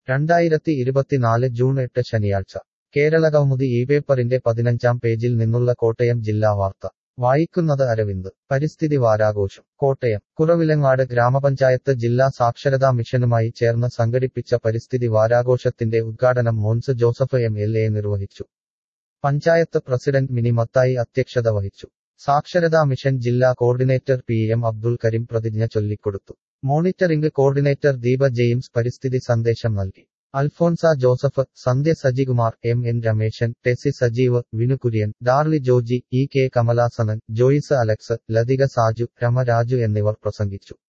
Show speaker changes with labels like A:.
A: രണ്ടായിരത്തി ഇരുപത്തിനാല് ജൂൺ എട്ട് ശനിയാഴ്ച കേരളകൗമുദി ഈ പേപ്പറിന്റെ പതിനഞ്ചാം പേജിൽ നിന്നുള്ള കോട്ടയം ജില്ലാ വാർത്ത വായിക്കുന്നത് അരവിന്ദ് പരിസ്ഥിതി വാരാഘോഷം കോട്ടയം കുറവിലങ്ങാട് ഗ്രാമപഞ്ചായത്ത് ജില്ലാ സാക്ഷരതാ മിഷനുമായി ചേർന്ന് സംഘടിപ്പിച്ച പരിസ്ഥിതി വാരാഘോഷത്തിന്റെ ഉദ്ഘാടനം Mons Joseph M L A നിർവഹിച്ചു പഞ്ചായത്ത് പ്രസിഡന്റ് മിനി മത്തായി അധ്യക്ഷത വഹിച്ചു സാക്ഷരതാ മിഷൻ ജില്ലാ coordinator P M Abdul Kareem പ്രതിജ്ഞ ചൊല്ലിക്കൊടുത്തു മോണിറ്ററിംഗ് കോർഡിനേറ്റർ ദീപ ജെയിംസ് പരിസ്ഥിതി സന്ദേശം നൽകി Alphonsa Joseph Sandhya Sajikumar M N Rameshan Tessy Sajeev Vinu Kurian Darly Joji E K Kamalasanan Joyce Alex Lathika Saju Rama Raju എന്നിവർ പ്രസംഗിച്ചു